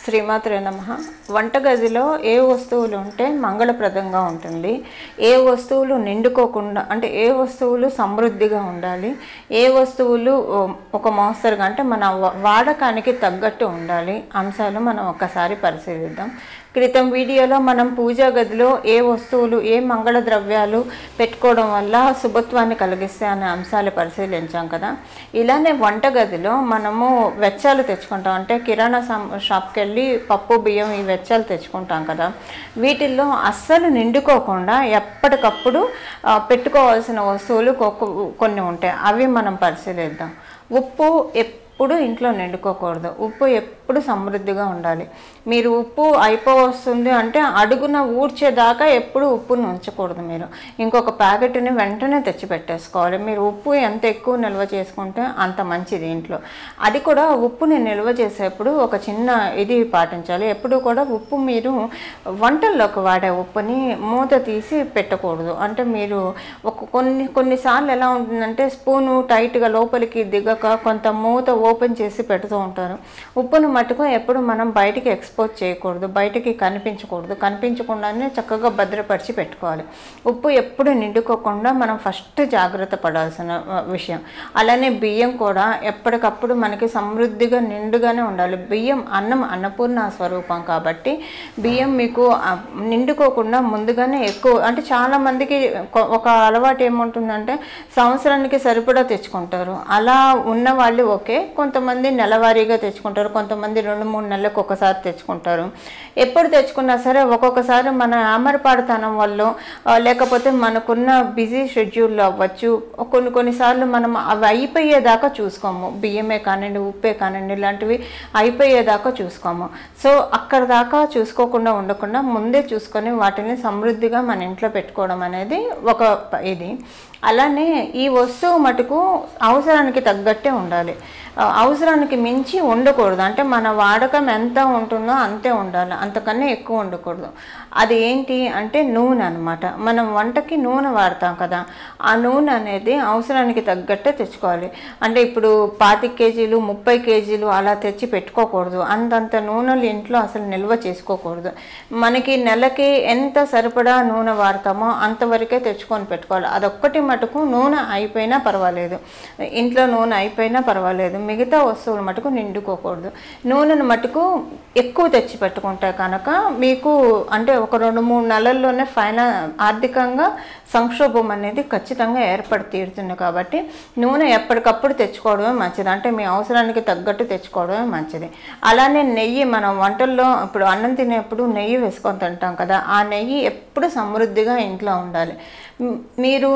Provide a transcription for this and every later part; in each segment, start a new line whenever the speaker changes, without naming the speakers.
శ్రీమాత్రే నమ వంటగదిలో ఏ వస్తువులు ఉంటే మంగళప్రదంగా ఉంటుంది ఏ వస్తువులు నిండుకోకుండా అంటే ఏ వస్తువులు సమృద్ధిగా ఉండాలి ఏ వస్తువులు ఓ, ఒక మోస్తరుగా అంటే మన వా- వాడకానికి తగ్గట్టు ఉండాలి అంశాలు మనం ఒక్కసారి పరిశీలిద్దాం క్రితం వీడియోలో మనం పూజా గదిలో ఏ వస్తువులు ఏ మంగళ ద్రవ్యాలు పెట్టుకోవడం వల్ల శుభత్వాన్ని కలిగిస్తాయి అనే అంశాలు పరిశీలించాం కదా ఇలానే వంటగదిలో మనము వెచ్చాలు తెచ్చుకుంటాం అంటే కిరాణా సం- షాప్కి వెళ్ళి పప్పు బియ్యం ఈ వెచ్చాలు తెచ్చుకుంటాం కదా వీటిల్లో అస్సలు నిండుకోకుండా ఎప్పటికప్పుడు ఆ, పెట్టుకోవాల్సిన వస్తువులు కొ- కొన్ని ఉంటాయి అవి మనం పరిశీలిద్దాం ఉప్పు ఎప్పుడు ఇంట్లో నిండుకోకూడదు ఉప్పు ఎప్పుడు సమృద్ధిగా ఉండాలి మీరు ఉప్పు అయిపోవస్తుంది అంటే అడుగున ఊడ్చేదాకా ఎప్పుడు ఉప్పును ఉంచకూడదు మీరు ఇంకొక ప్యాకెట్ని వెంటనే తెచ్చి పెట్టేసుకోవాలి మీరు ఉప్పు ఎంత ఎక్కువ నిల్వ చేసుకుంటే అంత మంచిది ఇంట్లో అది కూడా ఉప్పుని నిల్వ చేసేప్పుడు ఒక చిన్న ఇది పాటించాలి ఎప్పుడు కూడా ఉప్పు మీరు వంటల్లోకి వాడే ఉప్పుని మూత తీసి పెట్టకూడదు అంటే మీరు ఒక కొన్ని కొన్నిసార్లు ఎలా ఉంటుందంటే స్పూను టైట్గా లోపలికి దిగక కొంత మూత ఓపెన్ చేసి పెడుతూ ఉంటారు ఉప్పును మట్టుకు ఎప్పుడు మనం బయటికి ఎక్స్పోజ్ చేయకూడదు బయటికి కనిపించకూడదు కనిపించకుండానే చక్కగా భద్రపరిచి పెట్టుకోవాలి ఉప్పు ఎప్పుడు నిండుకోకుండా మనం ఫస్ట్ జాగ్రత్త పడాల్సిన ఆ, విషయం అలానే బియ్యం కూడా ఎప్పటికప్పుడు మనకి సమృద్ధిగా నిండుగానే ఉండాలి బియ్యం అన్నం అన్నపూర్ణ స్వరూపం కాబట్టి బియ్యం మీకు ఆ, నిండుకోకుండా ముందుగానే ఎక్కువ అంటే చాలా మందికి కొ- ఒక అలవాటు ఏముంటుందంటే సంవత్సరానికి సరిపడా తెచ్చుకుంటారు అలా ఉన్న వాళ్ళు ఓకే కొంతమంది నెలవారీగా తెచ్చుకుంటారు కొంతమంది రెండు మూడు నెలలకు ఒకసారి తెచ్చుకుంటారు ఎప్పుడు తెచ్చుకున్నా సరే ఒక్కొక్కసారి మన ఆమరపాడుతనం వల్ల ఆ, లేకపోతే మనకున్న బిజీ షెడ్యూల్లో అవ్వచ్చు కొన్ని కొన్నిసార్లు మనం అవి అయిపోయేదాకా చూసుకోము బియ్యమే కానివ్వండి ఉప్పే కానివ్వండి ఇలాంటివి అయిపోయేదాకా చూసుకోము సో అక్కడ దాకా చూసుకోకుండా ఉండకుండా ముందే చూసుకొని వాటిని సమృద్ధిగా మన ఇంట్లో పెట్టుకోవడం అనేది ఒక ప- ఇది అలానే ఈ వస్తువు మటుకు అవసరానికి తగ్గట్టే ఉండాలి ఆ, అవసరానికి మించి ఉండకూడదు అంటే మన వాడకం ఎంత ఉంటుందో అంతే ఉండాలి అంతకన్నా ఎక్కువ ఉండకూడదు అది ఏంటి అంటే నూనె అనమాట మనం వంటకి నూనె వాడతాం కదా ఆ నూనె అనేది అవసరానికి తగ్గట్టే తెచ్చుకోవాలి అంటే ఇప్పుడు పాతి కేజీలు ముప్పై కేజీలు అలా తెచ్చి పెట్టుకోకూడదు అంతంత నూనెలు ఇంట్లో అసలు నిల్వ చేసుకోకూడదు మనకి నెలకి ఎంత సరిపడా నూనె వాడతామో అంతవరకే తెచ్చుకొని పెట్టుకోవాలి అదొక్కటి మటుకు నూనె అయిపోయినా పర్వాలేదు ఇంట్లో నూనె అయిపోయినా పర్వాలేదు మిగతా వస్తువులు మటుకు నిండుకోకూడదు నూనెను మటుకు ఎక్కువ తెచ్చి పెట్టుకుంటే కనుక మీకు అంటే ఒక రెండు మూడు నెలల్లోనే ఫైనా ఆర్థికంగా సంక్షోభం అనేది ఖచ్చితంగా ఏర్పడి తీరుతుంది కాబట్టి నూనె ఎప్పటికప్పుడు తెచ్చుకోవడమే మంచిది అంటే మీ అవసరానికి తగ్గట్టు తెచ్చుకోవడమే మంచిది అలానే నెయ్యి మనం వంటల్లో ఇప్పుడు అన్నం తినేప్పుడు నెయ్యి వేసుకొని తింటాం కదా ఆ నెయ్యి ఎప్పుడు సమృద్ధిగా ఇంట్లో ఉండాలి మ్, మీరు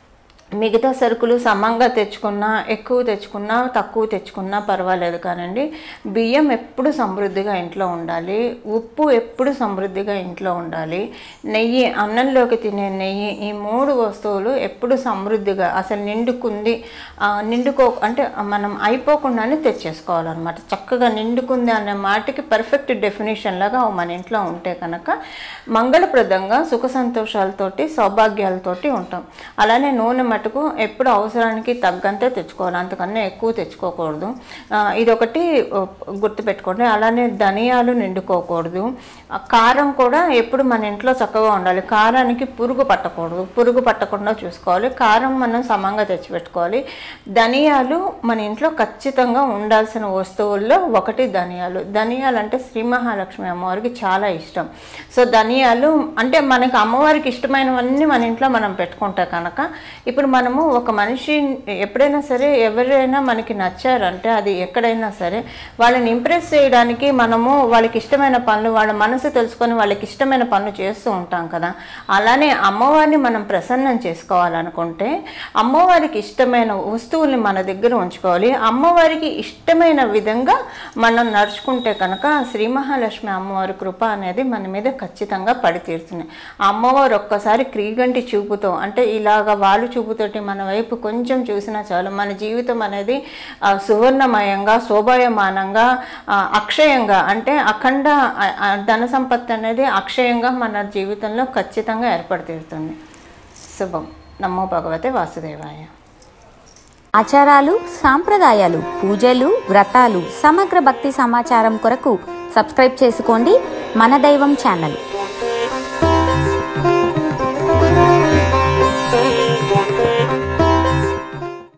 మిగతా సరుకులు సమంగా తెచ్చుకున్నా ఎక్కువ తెచ్చుకున్నా తక్కువ తెచ్చుకున్నా పర్వాలేదు కానండి బియ్యం ఎప్పుడు సమృద్ధిగా ఇంట్లో ఉండాలి ఉప్పు ఎప్పుడు సమృద్ధిగా ఇంట్లో ఉండాలి నెయ్యి అన్నంలోకి తినే నెయ్యి ఈ మూడు వస్తువులు ఎప్పుడు సమృద్ధిగా అసలు నిండుకుంది ఆ, నిండుకో అంటే మనం అయిపోకుండానే తెచ్చేసుకోవాలన్నమాట చక్కగా నిండుకుంది అనే మాటకి పర్ఫెక్ట్ డెఫినేషన్ లాగా మన ఇంట్లో ఉంటే కనుక మంగళప్రదంగా సుఖ సంతోషాలతోటి సౌభాగ్యాలతోటి ఉంటాం అలానే నూనె మటుకు ఎప్పుడు అవసరానికి తగ్గంతే తెచ్చుకోవాలి అంతకన్నా ఎక్కువ తెచ్చుకోకూడదు ఆ, ఇదొకటి ఆ, గుర్తుపెట్టుకోండి అలానే ధనియాలు నిండుకోకూడదు ఆ, కారం కూడా ఎప్పుడు మన ఇంట్లో చక్కగా ఉండాలి కారానికి పురుగు పట్టకూడదు పురుగు పట్టకుండా చూసుకోవాలి కారం మనం సమంగా తెచ్చిపెట్టుకోవాలి ధనియాలు మన ఇంట్లో ఖచ్చితంగా ఉండాల్సిన వస్తువుల్లో ఒకటి ధనియాలు ధనియాలు అంటే శ్రీ మహాలక్ష్మి అమ్మవారికి చాలా ఇష్టం సో ధనియాలు అంటే మనకు అమ్మవారికి ఇష్టమైనవన్నీ మన ఇంట్లో మనం పెట్టుకుంటే కనుక ఇప్పుడు మనము ఒక మనిషి ఎప్పుడైనా సరే ఎవరైనా మనకి నచ్చారంటే అది ఎక్కడైనా సరే వాళ్ళని ఇంప్రెస్ చేయడానికి మనము వాళ్ళకి ఇష్టమైన పనులు వాళ్ళ మనసు తెలుసుకొని వాళ్ళకి ఇష్టమైన పనులు చేస్తూ ఉంటాం కదా అలానే అమ్మవారిని మనం ప్రసన్నం చేసుకోవాలనుకుంటే అమ్మవారికి ఇష్టమైన వస్తువుల్ని మన దగ్గర ఉంచుకోవాలి అమ్మవారికి ఇష్టమైన విధంగా మనం నడుచుకుంటే కనుక శ్రీ మహాలక్ష్మి అమ్మవారి కృప అనేది మన మీద ఖచ్చితంగా పడి తీరుతుంది ఆ అమ్మవారు ఒక్కసారి క్రీగంటి చూపుతో అంటే ఇలాగ వాళ్ళు చూపుతోటి మన వైపు కొంచెం చూసినా చాలు మన జీవితం అనేది ఆ, సువర్ణమయంగా శోభాయమానంగా ఆ, అక్షయంగా అంటే అఖండ ఆ, ఆ, ధన సంపత్తి అనేది అక్షయంగా మన జీవితంలో ఖచ్చితంగా ఏర్పడి తీరుతుంది శుభం నమో భగవతే వాసుదేవాయ
ఆచారాలు సాంప్రదాయాలు పూజలు వ్రతాలు సమగ్ర భక్తి సమాచారం కొరకు సబ్స్క్రైబ్ చేసుకోండి మన దైవం ఛానల్